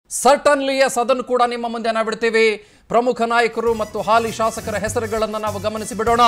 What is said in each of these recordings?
Certainly S ಅದನ್ನು ಕೂಡ ನಿಮ್ಮ ಮುಂದೆ ನಾವು ಬಿಡ್ತೀವಿ ಪ್ರಮುಖ ನಾಯಕರು ಮತ್ತು ಹಾಲಿ ಶಾಸಕರ ಹೆಸರುಗಳನ್ನು ನಾವು ಗಮನಿಸಿ ಬಿಡೋಣ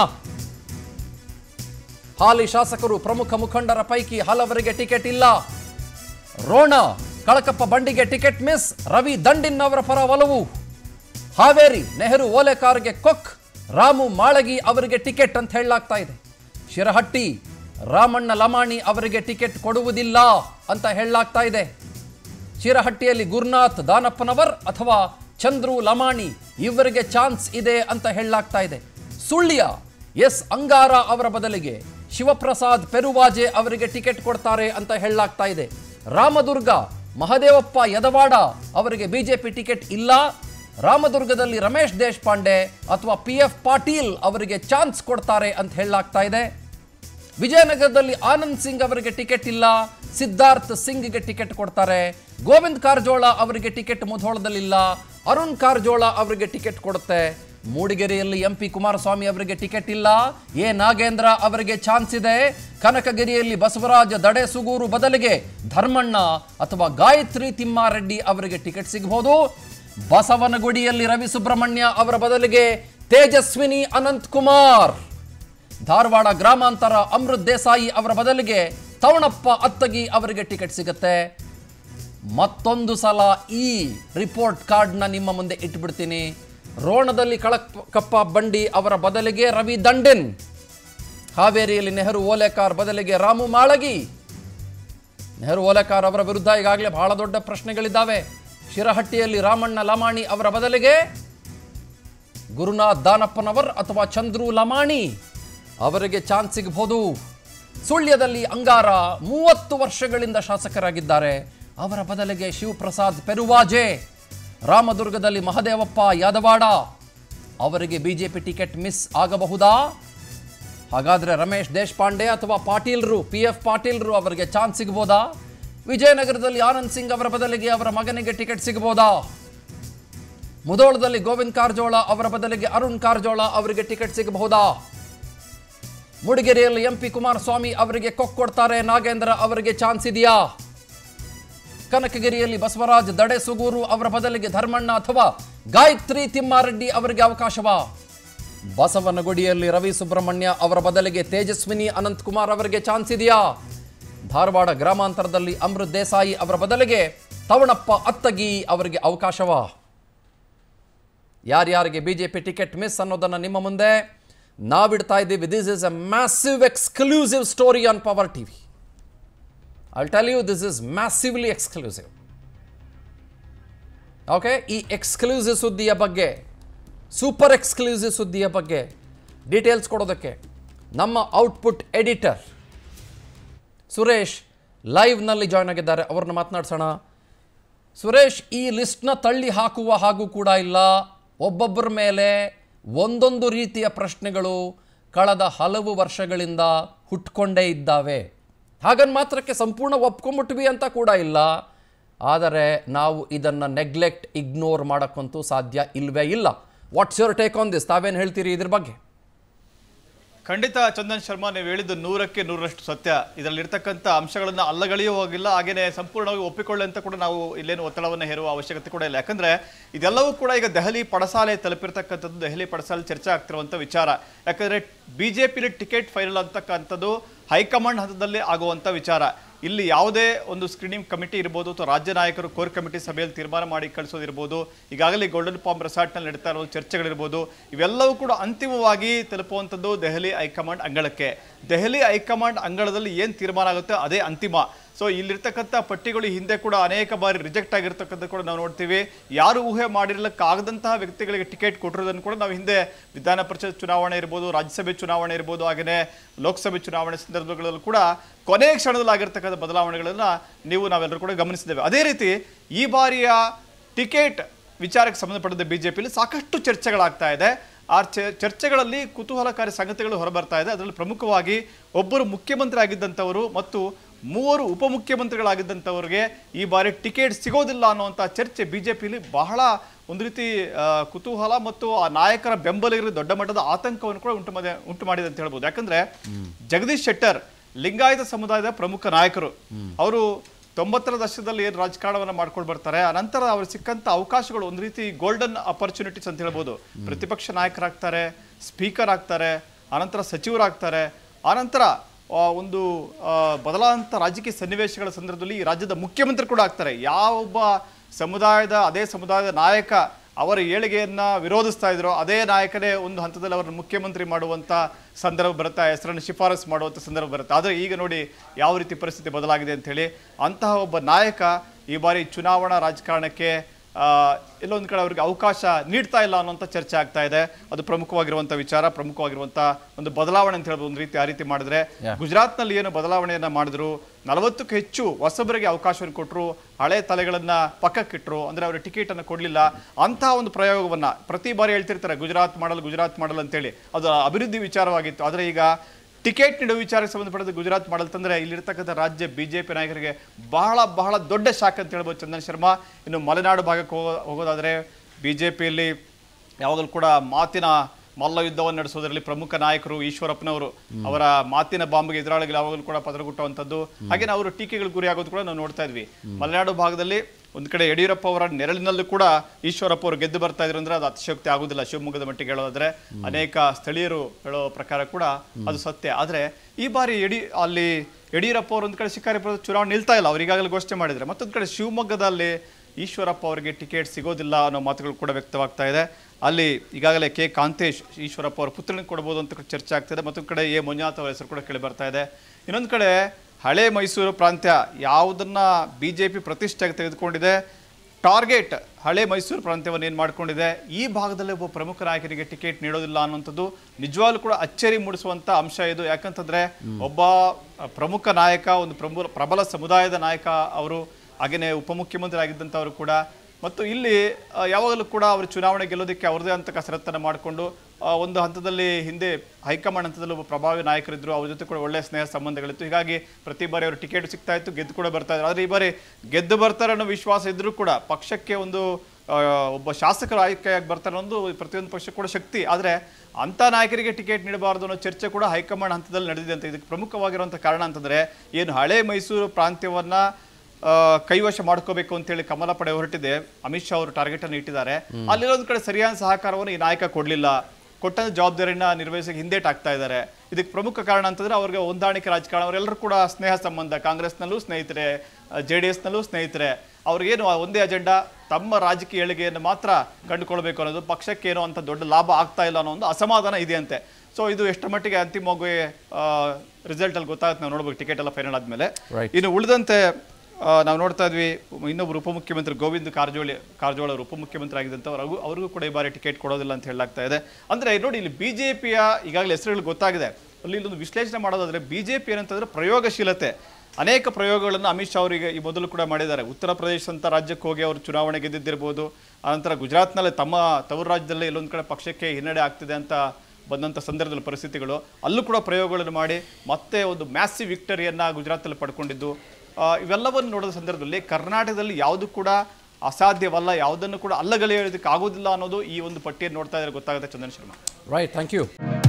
ಹಾಲಿ ಶಾಸಕರು ಪ್ರಮುಖ ಮುಖಂಡರ ಪೈಕಿ ಹಲವರಿಗೆ ಟಿಕೆಟ್ ಇಲ್ಲ ರೋಣ ಕಳಕಪ್ಪ ಬಂಡಿಗೆ ಟಿಕೆಟ್ ಮಿಸ್ ರವಿ ದಂಡಿನ್ ಅವರ ಪರ ಒಲವು ಹಾವೇರಿ ನೆಹರು ಓಲೆಕಾರ್ಗೆ ಕೊಕ್ ರಾಮು ಮಾಳಗಿ ಅವರಿಗೆ ಟಿಕೆಟ್ ಅಂತ ಹೇಳಲಾಗ್ತಾ ಇದೆ ಶಿರಹಟ್ಟಿ ರಾಮಣ್ಣ ಲಮಾಣಿ ಅವರಿಗೆ ಟಿಕೆಟ್ ಕೊಡುವುದಿಲ್ಲ ಅಂತ ಹೇಳಲಾಗ್ತಾ ಇದೆ ಶಿರಹಟ್ಟಿಯಲ್ಲಿ ಗುರುನಾಥ್ ದಾನಪ್ಪನವರ್ ಅಥವಾ ಚಂದ್ರು ಲಮಾಣಿ ಇವರಿಗೆ ಚಾನ್ಸ್ ಇದೆ ಅಂತ ಹೇಳಲಾಗ್ತಾ ಇದೆ ಸುಳ್ಯ ಎಸ್ ಅಂಗಾರ ಅವರ ಬದಲಿಗೆ ಶಿವಪ್ರಸಾದ್ ಪೆರುವಾಜೆ ಅವರಿಗೆ ಟಿಕೆಟ್ ಕೊಡ್ತಾರೆ ಅಂತ ಹೇಳಲಾಗ್ತಾ ಇದೆ ರಾಮದುರ್ಗ ಮಹದೇವಪ್ಪ ಯದವಾಡ ಅವರಿಗೆ ಬಿಜೆಪಿ ಟಿಕೆಟ್ ಇಲ್ಲ ರಾಮದುರ್ಗದಲ್ಲಿ ರಮೇಶ್ ದೇಶಪಾಂಡೆ ಅಥವಾ ಪಿ ಎಫ್ ಪಾಟೀಲ್ ಅವರಿಗೆ ಚಾನ್ಸ್ ಕೊಡ್ತಾರೆ ಅಂತ ಹೇಳಲಾಗ್ತಾ ಇದೆ ವಿಜಯನಗರದಲ್ಲಿ ಆನಂದ್ ಸಿಂಗ್ ಅವರಿಗೆ ಟಿಕೆಟ್ ಇಲ್ಲ ಸಿದ್ಧಾರ್ಥ್ ಸಿಂಗ್ಗೆ ಟಿಕೆಟ್ ಕೊಡ್ತಾರೆ ಗೋವಿಂದ್ ಕಾರಜೋಳ ಅವರಿಗೆ ಟಿಕೆಟ್ ಮುಧೋಳದಲ್ಲಿಲ್ಲ ಅರುಣ್ ಕಾರಜೋಳ ಅವರಿಗೆ ಟಿಕೆಟ್ ಕೊಡುತ್ತೆ ಮೂಡಿಗೆರೆಯಲ್ಲಿ ಎಂ ಪಿ ಕುಮಾರಸ್ವಾಮಿ ಅವರಿಗೆ ಟಿಕೆಟ್ ಇಲ್ಲ ಎ ನಾಗೇಂದ್ರ ಅವರಿಗೆ ಚಾನ್ಸ್ ಇದೆ ಕನಕಗಿರಿಯಲ್ಲಿ ಬಸವರಾಜ ದಡೆ ಸುಗೂರು ಬದಲಿಗೆ ಧರ್ಮಣ್ಣ ಅಥವಾ ಗಾಯತ್ರಿ ತಿಮ್ಮಾರೆಡ್ಡಿ ಅವರಿಗೆ ಟಿಕೆಟ್ ಸಿಗಬಹುದು ಬಸವನಗುಡಿಯಲ್ಲಿ ರವಿ ಸುಬ್ರಹ್ಮಣ್ಯ ಅವರ ಬದಲಿಗೆ ತೇಜಸ್ವಿನಿ ಅನಂತ್ ಕುಮಾರ್ ಧಾರವಾಡ ಗ್ರಾಮಾಂತರ ಅಮೃತ್ ದೇಸಾಯಿ ಅವರ ಬದಲಿಗೆ ತವಣಪ್ಪ ಅತ್ತಗಿ ಅವರಿಗೆ ಟಿಕೆಟ್ ಸಿಗುತ್ತೆ ಮತ್ತೊಂದು ಸಲ ಈ ರಿಪೋರ್ಟ್ ಕಾರ್ಡ್ನ ನಿಮ್ಮ ಮುಂದೆ ಇಟ್ಬಿಡ್ತೀನಿ ರೋಣದಲ್ಲಿ ಕಳಕಪ್ಪ ಬಂಡಿ ಅವರ ಬದಲಿಗೆ ರವಿ ದಂಡೆನ್ ಹಾವೇರಿಯಲ್ಲಿ ನೆಹರು ಓಲೆಕಾರ್ ಬದಲಿಗೆ ರಾಮು ಮಾಳಗಿ ನೆಹರು ಓಲೆಕಾರ್ ಅವರ ವಿರುದ್ಧ ಈಗಾಗಲೇ ಬಹಳ ದೊಡ್ಡ ಪ್ರಶ್ನೆಗಳಿದ್ದಾವೆ ಶಿರಹಟ್ಟಿಯಲ್ಲಿ ರಾಮಣ್ಣ ಲಮಾಣಿ ಅವರ ಬದಲಿಗೆ ಗುರುನಾಥ್ ದಾನಪ್ಪನವರ್ ಅಥವಾ ಚಂದ್ರು ಲಮಾಣಿ ಅವರಿಗೆ ಚಾನ್ಸ್ ಸಿಗಬಹುದು ಸುಳ್ಯದಲ್ಲಿ ಅಂಗಾರ ಮೂವತ್ತು ವರ್ಷಗಳಿಂದ ಶಾಸಕರಾಗಿದ್ದಾರೆ ಅವರ ಬದಲಿಗೆ ಶಿವಪ್ರಸಾದ್ ಪೆರುವಾಜೆ ರಾಮದುರ್ಗದಲ್ಲಿ ಮಹದೇವಪ್ಪ ಯಾದವಾಡ ಅವರಿಗೆ ಬಿಜೆಪಿ ಟಿಕೆಟ್ ಮಿಸ್ ಆಗಬಹುದಾ ಹಾಗಾದ್ರೆ ರಮೇಶ್ ದೇಶಪಾಂಡೆ ಅಥವಾ ಪಾಟೀಲ್ರು ಪಿ ಎಫ್ ಪಾಟೀಲ್ರು ಅವರಿಗೆ ಚಾನ್ಸ್ ಸಿಗಬಹುದಾ ವಿಜಯನಗರದಲ್ಲಿ ಆನಂದ್ ಸಿಂಗ್ ಅವರ ಬದಲಿಗೆ ಅವರ ಮಗನಿಗೆ ಟಿಕೆಟ್ ಸಿಗಬಹುದಾ ಮುಧೋಳದಲ್ಲಿ ಗೋವಿಂದ್ ಕಾರಜೋಳ ಅವರ ಬದಲಿಗೆ ಅರುಣ್ ಕಾರಜೋಳ ಅವರಿಗೆ ಟಿಕೆಟ್ ಸಿಗಬಹುದಾ ಮೂಡಿಗೆರೆಯಲ್ಲಿ ಎಂ ಪಿ ಕುಮಾರಸ್ವಾಮಿ ಅವರಿಗೆ ಕೊಕ್ ಕೊಡ್ತಾರೆ ನಾಗೇಂದ್ರ ಅವರಿಗೆ ಚಾನ್ಸ್ ಇದೆಯಾ ಕನಕಗಿರಿಯಲ್ಲಿ ಬಸವರಾಜ್ ದಡೆ ಸುಗೂರು ಅವರ ಬದಲಿಗೆ ಧರ್ಮಣ್ಣ ಅಥವಾ ಗಾಯತ್ರಿ ತಿಮ್ಮಾರೆಡ್ಡಿ ಅವರಿಗೆ ಅವಕಾಶವಾ ಬಸವನಗುಡಿಯಲ್ಲಿ ರವಿ ಸುಬ್ರಹ್ಮಣ್ಯ ಅವರ ಬದಲಿಗೆ ತೇಜಸ್ವಿನಿ ಅನಂತ್ ಕುಮಾರ್ ಅವರಿಗೆ ಚಾನ್ಸ್ ಇದೆಯಾ ಧಾರವಾಡ ಗ್ರಾಮಾಂತರದಲ್ಲಿ ಅಮೃತ್ ದೇಸಾಯಿ ಅವರ ಬದಲಿಗೆ ತವಣಪ್ಪ ಅತ್ತಗಿ ಅವರಿಗೆ ಅವಕಾಶವಾ ಯಾರ್ಯಾರಿಗೆ ಬಿಜೆಪಿ ಟಿಕೆಟ್ ಮಿಸ್ ಅನ್ನೋದನ್ನ ನಿಮ್ಮ ಮುಂದೆ ನಾವಿಡ್ತಾ ಇದ್ದೀವಿ this is a massive exclusive story on power TV I tell you this is massively exclusive okay ಈ ಎಕ್ಸ್ಕ್ಲೂಸಿವ್ ಸುದ್ದಿಯ ಬಗ್ಗೆ ಸೂಪರ್ ಎಕ್ಸ್ಕ್ಲೂಸಿವ್ ಸುದ್ದಿಯ ಬಗ್ಗೆ ಡೀಟೇಲ್ಸ್ ಕೊಡೋದಕ್ಕೆ ನಮ್ಮ ಔಟ್ಪುಟ್ ಎಡಿಟರ್ ಸುರೇಶ್ ಲೈವ್ನಲ್ಲಿ ಜಾಯ್ನ್ ಆಗಿದ್ದಾರೆ ಅವ್ರನ್ನ ಮಾತನಾಡ್ಸೋಣ ಸುರೇಶ್ ಈ ಲಿಸ್ಟ್ನ ತಳ್ಳಿ ಹಾಕುವ ಹಾಗೂ ಕೂಡ ಇಲ್ಲ ಒಬ್ಬೊಬ್ಬರ ಮೇಲೆ ಒಂದೊಂದು ರೀತಿಯ ಪ್ರಶ್ನೆಗಳು ಕಳೆದ ಹಲವು ವರ್ಷಗಳಿಂದ ಹುಟ್ಕೊಂಡೇ ಇದ್ದಾವೆ ಹಾಗನ್ ಮಾತ್ರಕ್ಕೆ ಸಂಪೂರ್ಣ ಒಪ್ಕೊಂಬಿಟ್ವಿ ಅಂತ ಕೂಡ ಇಲ್ಲ ಆದರೆ ನಾವು ಇದನ್ನು ನೆಗ್ಲೆಕ್ಟ್ ಇಗ್ನೋರ್ ಮಾಡೋಕ್ಕಂತೂ ಸಾಧ್ಯ ಇಲ್ಲವೇ ಇಲ್ಲ what's your take on this ತಾವೇನು ಹೇಳ್ತೀರಿ ಇದ್ರ ಬಗ್ಗೆ ಖಂಡಿತ ಚಂದನ್ ಶರ್ಮಾ ನೀವು ಹೇಳಿದ್ದು ನೂರಕ್ಕೆ ನೂರರಷ್ಟು ಸತ್ಯ ಇದರಲ್ಲಿ ಇರ್ತಕ್ಕಂಥ ಅಂಶಗಳನ್ನ ಅಲ್ಲಗಳೆಯೂ ಹೋಗಿಲ್ಲ ಹಾಗೇನೆ ಸಂಪೂರ್ಣವಾಗಿ ಒಪ್ಪಿಕೊಳ್ಳಿ ಅಂತ ಕೂಡ ನಾವು ಇಲ್ಲೇನು ಒತ್ತಡವನ್ನು ಹೇರುವ ಅವಶ್ಯಕತೆ ಕೂಡ ಇಲ್ಲ ಯಾಕಂದ್ರೆ ಇದೆಲ್ಲವೂ ಕೂಡ ಈಗ ದೆಹಲಿ ಪಡಸಾಲೆ ತಲುಪಿರ್ತಕ್ಕಂಥದ್ದು ದೆಹಲಿ ಪಡಸಾಲೆ ಚರ್ಚೆ ಆಗ್ತಿರುವಂಥ ವಿಚಾರ ಯಾಕಂದ್ರೆ ಬಿಜೆಪಿ ಟಿಕೆಟ್ ಫೈನಲ್ ಅಂತಕ್ಕಂಥದ್ದು ಹೈಕಮಾಂಡ್ ಹಂತದಲ್ಲಿ ಆಗುವಂಥ ವಿಚಾರ ಇಲ್ಲಿ ಯಾವುದೇ ಒಂದು ಸ್ಕ್ರೀನಿಂಗ್ ಕಮಿಟಿ ಇರ್ಬೋದು ಅಥವಾ ರಾಜ್ಯ ನಾಯಕರು ಕೋರ್ ಕಮಿಟಿ ಸಭೆಯಲ್ಲಿ ತೀರ್ಮಾನ ಮಾಡಿ ಕಳಿಸೋದಿರ್ಬೋದು ಈಗಾಗಲೇ ಗೋಲ್ಡನ್ ಪಾಮ್ ರೆಸಾರ್ಟ್ನಲ್ಲಿ ನಡೀತಾ ಇರೋ ಚರ್ಚೆಗಳಿರ್ಬೋದು ಇವೆಲ್ಲವೂ ಕೂಡ ಅಂತಿಮವಾಗಿ ತಲುಪುವಂಥದ್ದು ದೆಹಲಿ ಹೈಕಮಾಂಡ್ ಅಂಗಳಕ್ಕೆ ದೆಹಲಿ ಹೈಕಮಾಂಡ್ ಅಂಗಳದಲ್ಲಿ ಏನು ತೀರ್ಮಾನ ಆಗುತ್ತೆ ಅದೇ ಅಂತಿಮ ಸೊ ಇಲ್ಲಿರ್ತಕ್ಕಂಥ ಪಟ್ಟಿಗಳು ಹಿಂದೆ ಕೂಡ ಅನೇಕ ಬಾರಿ ರಿಜೆಕ್ಟ್ ಆಗಿರ್ತಕ್ಕಂಥ ಕೂಡ ನಾವು ನೋಡ್ತೀವಿ ಯಾರು ಊಹೆ ಮಾಡಿರ್ಲಿಕ್ಕಾಗದಂತಹ ವ್ಯಕ್ತಿಗಳಿಗೆ ಟಿಕೆಟ್ ಕೊಟ್ಟಿರೋದನ್ನು ಕೂಡ ನಾವು ಹಿಂದೆ ವಿಧಾನ ಪರಿಷತ್ ಚುನಾವಣೆ ಇರ್ಬೋದು ರಾಜ್ಯಸಭೆ ಚುನಾವಣೆ ಇರ್ಬೋದು ಹಾಗೆಯೇ ಲೋಕಸಭೆ ಚುನಾವಣೆ ಸಂದರ್ಭಗಳಲ್ಲೂ ಕೂಡ ಕೊನೆ ಕ್ಷಣದಲ್ಲಿ ಆಗಿರ್ತಕ್ಕಂಥ ಬದಲಾವಣೆಗಳನ್ನು ನೀವು ನಾವೆಲ್ಲರೂ ಕೂಡ ಗಮನಿಸಿದ್ದೇವೆ ಅದೇ ರೀತಿ ಈ ಬಾರಿಯ ಟಿಕೆಟ್ ವಿಚಾರಕ್ಕೆ ಸಂಬಂಧಪಟ್ಟಂತೆ ಬಿಜೆಪಿಯಲ್ಲಿ ಸಾಕಷ್ಟು ಚರ್ಚೆಗಳಾಗ್ತಾ ಇದೆ ಆ ಚ- ಚರ್ಚೆಗಳಲ್ಲಿ ಕುತೂಹಲಕಾರಿ ಸಂಗತಿಗಳು ಹೊರಬರ್ತಾ ಇದೆ ಅದರಲ್ಲಿ ಪ್ರಮುಖವಾಗಿ ಒಬ್ಬರು ಮುಖ್ಯಮಂತ್ರಿ ಆಗಿದ್ದಂಥವರು ಮತ್ತು ಮೂವರು ಉಪಮುಖ್ಯಮಂತ್ರಿಗಳಾಗಿದ್ದಂಥವ್ರಿಗೆ ಈ ಬಾರಿ ಟಿಕೆಟ್ ಸಿಗೋದಿಲ್ಲ ಅನ್ನುವಂಥ ಚರ್ಚೆ ಬಿಜೆಪಿಯಲ್ಲಿ ಬಹಳ ಒಂದು ರೀತಿ ಆ, ಕುತೂಹಲ ಮತ್ತು ಆ ನಾಯಕರ ಬೆಂಬಲಿಗರಿಗೆ ದೊಡ್ಡ ಮಟ್ಟದ ಆತಂಕವನ್ನು ಕೂಡ ಉಂಟು ಮಾಡಿ ಉಂಟು ಮಾಡಿದೆ ಅಂತ ಹೇಳ್ಬೋದು ಯಾಕಂದ್ರೆ ಜಗದೀಶ್ ಶೆಟ್ಟರ್ ಲಿಂಗಾಯತ ಸಮುದಾಯದ ಪ್ರಮುಖ ನಾಯಕರು ಅವರು ತೊಂಬತ್ತರ ದಶಕದಲ್ಲಿ ಏನು ರಾಜಕಾರಣವನ್ನ ಮಾಡ್ಕೊಂಡು ಬರ್ತಾರೆ ಅನಂತರ ಅವ್ರು ಸಿಕ್ಕಂತ ಅವಕಾಶಗಳು ಒಂದು ರೀತಿ ಗೋಲ್ಡನ್ ಅಪರ್ಚುನಿಟೀಸ್ ಅಂತ ಹೇಳ್ಬೋದು ಪ್ರತಿಪಕ್ಷ ನಾಯಕರಾಗ್ತಾರೆ ಸ್ಪೀಕರ್ ಆಗ್ತಾರೆ ಅನಂತರ ಸಚಿವರಾಗ್ತಾರೆ ಆನಂತರ ಆ, ಒಂದು ಆ, ಬದಲಾದಂಥ ರಾಜಕೀಯ ಸನ್ನಿವೇಶಗಳ ಸಂದರ್ಭದಲ್ಲಿ ಈ ರಾಜ್ಯದ ಮುಖ್ಯಮಂತ್ರಿ ಕೂಡ ಆಗ್ತಾರೆ ಯಾವೊಬ್ಬ ಸಮುದಾಯದ ಅದೇ ಸಮುದಾಯದ ನಾಯಕ ಅವರ ಏಳಿಗೆಯನ್ನ ವಿರೋಧಿಸ್ತಾ ಇದ್ರು ಅದೇ ನಾಯಕನೇ ಒಂದು ಹಂತದಲ್ಲಿ ಅವರನ್ನು ಮುಖ್ಯಮಂತ್ರಿ ಮಾಡುವಂತ ಸಂದರ್ಭ ಬರುತ್ತೆ ಆ ಹೆಸರನ್ನು ಶಿಫಾರಸು ಮಾಡುವಂಥ ಸಂದರ್ಭ ಬರುತ್ತೆ ಆದರೆ ಈಗ ನೋಡಿ ಯಾವ ರೀತಿ ಪರಿಸ್ಥಿತಿ ಬದಲಾಗಿದೆ ಅಂತ ಹೇಳಿ ಅಂತಹ ಒಬ್ಬ ನಾಯಕ ಈ ಬಾರಿ ಚುನಾವಣಾ ರಾಜಕಾರಣಕ್ಕೆ ಆ, ಎಲ್ಲೊಂದು ಕಡೆ ಅವರಿಗೆ ಅವಕಾಶ ನೀಡ್ತಾ ಇಲ್ಲ ಅನ್ನೋಂಥ ಚರ್ಚೆ ಆಗ್ತಾ ಇದೆ ಅದು ಪ್ರಮುಖವಾಗಿರುವಂಥ ವಿಚಾರ ಪ್ರಮುಖವಾಗಿರುವಂಥ ಒಂದು ಬದಲಾವಣೆ ಅಂತ ಹೇಳ್ಬೋದು ಒಂದು ರೀತಿ ಆ ರೀತಿ ಮಾಡಿದ್ರೆ Yeah. ಗುಜರಾತ್ನಲ್ಲಿ ಏನು ಬದಲಾವಣೆಯನ್ನ ಮಾಡಿದ್ರು ನಲವತ್ತಕ್ಕೂ ಹೆಚ್ಚು ಹೊಸಬರಿಗೆ ಅವಕಾಶವನ್ನು ಕೊಟ್ಟರು ಹಳೆ ತಲೆಗಳನ್ನ ಪಕ್ಕಕ್ಕಿಟ್ರು ಅಂದ್ರೆ ಅವರ ಟಿಕೆಟ್ ಅನ್ನು ಕೊಡಲಿಲ್ಲ ಅಂತಹ ಒಂದು ಪ್ರಯೋಗವನ್ನ ಪ್ರತಿ ಬಾರಿ ಹೇಳ್ತಿರ್ತಾರೆ ಗುಜರಾತ್ ಮಾಡಲ್ ಗುಜರಾತ್ ಮಾಡಲ್ ಅಂತೇಳಿ ಅದು ಅಭಿವೃದ್ಧಿ ವಿಚಾರವಾಗಿತ್ತು ಆದರೆ ಈಗ ಟಿಕೆಟ್ ನೀಡುವ ವಿಚಾರಕ್ಕೆ ಸಂಬಂಧಪಟ್ಟಂತೆ ಗುಜರಾತ್ ಮಾಡಲ್ ತಂದ್ರೆ ಇಲ್ಲಿರ್ತಕ್ಕಂಥ ರಾಜ್ಯ ಬಿಜೆಪಿ ನಾಯಕರಿಗೆ ಬಹಳ ಬಹಳ ದೊಡ್ಡ ಶಾಕ್ ಅಂತ ಹೇಳ್ಬೋದು ಚಂದನ್ ಶರ್ಮಾ ಇನ್ನು ಮಲೆನಾಡು ಭಾಗಕ್ಕೆ ಹೋಗೋ ಹೋಗೋದಾದ್ರೆ ಬಿಜೆಪಿಯಲ್ಲಿ ಯಾವಾಗಲೂ ಕೂಡ ಮಾತಿನ ಮಲ್ಲಯುದ್ಧವನ್ನು ನಡೆಸೋದ್ರಲ್ಲಿ ಪ್ರಮುಖ ನಾಯಕರು ಈಶ್ವರಪ್ಪನವರು ಅವರ ಮಾತಿನ ಬಾಂಬ್ಗೆ ಎದುರಾಳಿಗಳು ಯಾವಾಗಲೂ ಕೂಡ ಪದರಗುಟ್ಟುವಂಥದ್ದು ಹಾಗೇನೆ ಅವರು ಟೀಕೆಗಳು ಗುರಿ ಆಗೋದು ಕೂಡ ನಾವು ನೋಡ್ತಾ ಇದ್ವಿ ಮಲೆನಾಡು ಭಾಗದಲ್ಲಿ ಒಂದು ಕಡೆ ಯಡಿಯೂರಪ್ಪ ಅವರ ನೆರಳಿನಲ್ಲೂ ಕೂಡ ಈಶ್ವರಪ್ಪ ಅವರು ಗೆದ್ದು ಬರ್ತಾ ಇದ್ರು ಅಂದ್ರೆ ಅದು ಅತಿಶಯೋಕ್ತಿ ಆಗುದಿಲ್ಲ ಶಿವಮೊಗ್ಗದ ಮಟ್ಟಿಗೆ ಹೇಳೋದಾದ್ರೆ ಅನೇಕ ಸ್ಥಳೀಯರು ಹೇಳೋ ಪ್ರಕಾರ ಕೂಡ ಅದು ಸತ್ಯ ಆದ್ರೆ ಈ ಬಾರಿ ಯಡಿ ಅಲ್ಲಿ ಯಡಿಯೂರಪ್ಪ ಅವರು ಒಂದು ಕಡೆ ಶಿಕಾರಿಪುರದ ಚುನಾವಣೆ ನಿಲ್ತಾ ಇಲ್ಲ ಅವ್ರು ಈಗಾಗಲೇ ಘೋಷಣೆ ಮಾಡಿದ್ರೆ ಮತ್ತೊಂದು ಕಡೆ ಶಿವಮೊಗ್ಗದಲ್ಲಿ ಈಶ್ವರಪ್ಪ ಅವರಿಗೆ ಟಿಕೆಟ್ ಸಿಗೋದಿಲ್ಲ ಅನ್ನೋ ಮಾತುಗಳು ಕೂಡ ವ್ಯಕ್ತವಾಗ್ತಾ ಇದೆ ಅಲ್ಲಿ ಈಗಾಗಲೇ ಕೆ ಕಾಂತೇಶ್ ಈಶ್ವರಪ್ಪ ಅವರ ಪುತ್ರನಿಗೆ ಕೊಡ್ಬೋದು ಅಂತ ಕೂಡ ಚರ್ಚೆ ಆಗ್ತಿದೆ ಮತ್ತೊಂದು ಕಡೆ ಎ ಮಂಜುನಾಥ್ ಅವರ ಹೆಸರು ಕೂಡ ಕೇಳಿ ಬರ್ತಾ ಇದೆ ಇನ್ನೊಂದು ಕಡೆ ಹಳೆ ಮೈಸೂರು ಪ್ರಾಂತ್ಯ ಯಾವುದನ್ನ ಬಿ ಜೆ ಪಿ ಪ್ರತಿಷ್ಠೆಗೆ ತೆಗೆದುಕೊಂಡಿದೆ ಟಾರ್ಗೆಟ್ ಹಳೆ ಮೈಸೂರು ಪ್ರಾಂತ್ಯವನ್ನು ಏನು ಮಾಡ್ಕೊಂಡಿದೆ ಈ ಭಾಗದಲ್ಲಿ ಒಬ್ಬ ಪ್ರಮುಖ ನಾಯಕರಿಗೆ ಟಿಕೆಟ್ ನೀಡೋದಿಲ್ಲ ಅನ್ನುವಂಥದ್ದು ನಿಜವಾಗ್ಲೂ ಕೂಡ ಅಚ್ಚರಿ ಮೂಡಿಸುವಂತ ಅಂಶ ಇದು ಯಾಕಂತಂದ್ರೆ ಒಬ್ಬ ಪ್ರಮುಖ ನಾಯಕ ಒಂದು ಪ್ರಮು ಪ್ರಬಲ ಸಮುದಾಯದ ನಾಯಕ ಅವರು ಹಾಗೆಯೇ ಉಪಮುಖ್ಯಮಂತ್ರಿ ಆಗಿದ್ದಂಥವರು ಕೂಡ ಮತ್ತು ಇಲ್ಲಿ ಆ, ಯಾವಾಗಲೂ ಕೂಡ ಅವರು ಚುನಾವಣೆ ಗೆಲ್ಲೋದಕ್ಕೆ ಅವ್ರದೇ ಅಂತ ಕಸರತ್ತನ್ನು ಮಾಡಿಕೊಂಡು ಒಂದು ಹಂತದಲ್ಲಿ ಹಿಂದೆ ಹೈಕಮಾಂಡ್ ಹಂತದಲ್ಲಿ ಒಬ್ಬ ಪ್ರಭಾವಿ ನಾಯಕರಿದ್ರು ಅವ್ರ ಜೊತೆ ಕೂಡ ಒಳ್ಳೆಯ ಸ್ನೇಹ ಸಂಬಂಧಗಳಿತ್ತು ಹೀಗಾಗಿ ಪ್ರತಿ ಬಾರಿ ಅವರು ಟಿಕೆಟ್ ಸಿಗ್ತಾ ಇತ್ತು ಗೆದ್ದು ಕೂಡ ಬರ್ತಾ ಇದ್ರು ಆದರೆ ಈ ಬಾರಿ ಗೆದ್ದು ಬರ್ತಾರೆ ಅನ್ನೋ ವಿಶ್ವಾಸ ಇದ್ರೂ ಕೂಡ ಪಕ್ಷಕ್ಕೆ ಒಂದು ಆ, ಒಬ್ಬ ಶಾಸಕರು ಆಯ್ಕೆಯಾಗಿ ಬರ್ತಾರೆ ಅನ್ನೋದು ಪ್ರತಿಯೊಂದು ಪಕ್ಷ ಕೂಡ ಶಕ್ತಿ ಆದರೆ ಅಂಥ ನಾಯಕರಿಗೆ ಟಿಕೆಟ್ ನೀಡಬಾರ್ದು ಅನ್ನೋ ಚರ್ಚೆ ಕೂಡ ಹೈಕಮಾಂಡ್ ಹಂತದಲ್ಲಿ ನಡೆದಿದೆ ಅಂತ ಇದಕ್ಕೆ ಪ್ರಮುಖವಾಗಿರುವಂಥ ಕಾರಣ ಅಂತಂದ್ರೆ ಏನು ಹಳೆ ಮೈಸೂರು ಪ್ರಾಂತ್ಯವನ್ನ ಆ, ಕೈವಶ ಮಾಡ್ಕೋಬೇಕು ಅಂತೇಳಿ ಕಮಲ ಪಡೆ ಹೊರಟಿದೆ ಅಮಿತ್ ಶಾ ಅವರು ಟಾರ್ಗೆಟ್ ಅನ್ನು ಇಟ್ಟಿದ್ದಾರೆ ಅಲ್ಲಿರೋದ್ ಕಡೆ ಸರಿಯಾದ ಸಹಕಾರವನ್ನು ಈ ನಾಯಕ ಕೊಡ್ಲಿಲ್ಲ ಕೊಟ್ಟ ಜವಾಬ್ದಾರಿನ ನಿರ್ವಹಿಸಕ್ಕೆ ಹಿಂದೇಟಾಗ್ತಾ ಇದ್ದಾರೆ ಇದಕ್ಕೆ ಪ್ರಮುಖ ಕಾರಣ ಅಂತಂದ್ರೆ ಅವ್ರಿಗೆ ಹೊಂದಾಣಿಕೆ ರಾಜಕಾರಣ ಅವರೆಲ್ಲರೂ ಕೂಡ ಸ್ನೇಹ ಸಂಬಂಧ ಕಾಂಗ್ರೆಸ್ನಲ್ಲೂ ಸ್ನೇಹಿತರೆ ಜೆ ಡಿ ಎಸ್ನಲ್ಲೂ ಸ್ನೇಹಿತರೆ ಅವ್ರಿಗೇನು ಒಂದೇ ಅಜೆಂಡಾ ತಮ್ಮ ರಾಜಕೀಯ ಏಳಿಗೆಯನ್ನು ಮಾತ್ರ ಕಂಡುಕೊಳ್ಬೇಕು ಅನ್ನೋದು ಪಕ್ಷಕ್ಕೇನೋ ಅಂತ ದೊಡ್ಡ ಲಾಭ ಆಗ್ತಾ ಇಲ್ಲ ಅನ್ನೋ ಒಂದು ಅಸಮಾಧಾನ ಇದೆಯಂತೆ ಸೊ ಇದು ಎಷ್ಟರ ಮಟ್ಟಿಗೆ ಅಂತಿಮವಾಗಿ ರಿಸಲ್ಟ್ ಅಲ್ಲಿ ಗೊತ್ತಾಗುತ್ತೆ ನಾವು ನೋಡ್ಬೇಕು ಟಿಕೆಟ್ ಎಲ್ಲ ಫೈನಲ್ ಆದ್ಮೇಲೆ Right. ಇನ್ನು ಉಳಿದಂತೆ ಆ, ನಾವು ನೋಡ್ತಾ ಇದ್ವಿ ಇನ್ನೊಬ್ರು ಉಪಮುಖ್ಯಮಂತ್ರಿ ಗೋವಿಂದ್ ಕಾರಜೋಳಿ ಕಾರಜೋಳ ಅವರು ಉಪಮುಖ್ಯಮಂತ್ರಿ ಆಗಿದ್ದಂಥವ್ರು ಅವ್ರಿಗೂ ಅವ್ರಿಗೂ ಕೂಡ ಈ ಬಾರಿ ಟಿಕೆಟ್ ಕೊಡೋದಿಲ್ಲ ಅಂತ ಹೇಳಲಾಗ್ತಾ ಇದೆ ಅಂದ್ರೆ ನೋಡಿ ಇಲ್ಲಿ ಬಿಜೆಪಿಯ ಈಗಾಗಲೇ ಹೆಸರುಗಳು ಗೊತ್ತಾಗಿದೆ ಅಲ್ಲಿ ಇಲ್ಲೊಂದು ವಿಶ್ಲೇಷಣೆ ಮಾಡೋದಾದ್ರೆ ಬಿಜೆಪಿ ಏನಂತಂದ್ರೆ ಪ್ರಯೋಗಶೀಲತೆ ಅನೇಕ ಪ್ರಯೋಗಗಳನ್ನು ಅಮಿತ್ ಶಾ ಅವರಿಗೆ ಈ ಮೊದಲು ಕೂಡ ಮಾಡಿದ್ದಾರೆ ಉತ್ತರ ಪ್ರದೇಶ ಅಂತ ರಾಜ್ಯಕ್ಕೆ ಹೋಗಿ ಅವರು ಚುನಾವಣೆ ಗೆದ್ದಿದ್ದಿರ್ಬೋದು ಆನಂತರ ಗುಜರಾತ್ನಲ್ಲಿ ತಮ್ಮ ತವರು ರಾಜ್ಯದಲ್ಲಿ ಎಲ್ಲೊಂದು ಕಡೆ ಪಕ್ಷಕ್ಕೆ ಹಿನ್ನಡೆ ಆಗ್ತಿದೆ ಅಂತ ಬಂದಂಥ ಸಂದರ್ಭದಲ್ಲಿ ಪರಿಸ್ಥಿತಿಗಳು ಅಲ್ಲೂ ಕೂಡ ಪ್ರಯೋಗಗಳನ್ನು ಮಾಡಿ ಮತ್ತೆ ಒಂದು ಮ್ಯಾಸಿವ್ ವಿಕ್ಟರಿಯನ್ನ ಗುಜರಾತಲ್ಲಿ ಪಡ್ಕೊಂಡಿದ್ದು ಆ, ಇವೆಲ್ಲವನ್ನು ನೋಡಿದ ಸಂದರ್ಭದಲ್ಲಿ ಕರ್ನಾಟಕದಲ್ಲಿ ಯಾವುದು ಕೂಡ ಅಸಾಧ್ಯವಲ್ಲ ಯಾವುದನ್ನು ಕೂಡ ಅಲ್ಲಗಳೆಯೋದಕ್ಕೆ ಆಗೋದಿಲ್ಲ ಅನ್ನೋದು ಈ ಒಂದು ಪಟ್ಟಿಯನ್ನು ನೋಡ್ತಾ ಇದ್ರೆ ಗೊತ್ತಾಗುತ್ತೆ Chandan Sharma right thank you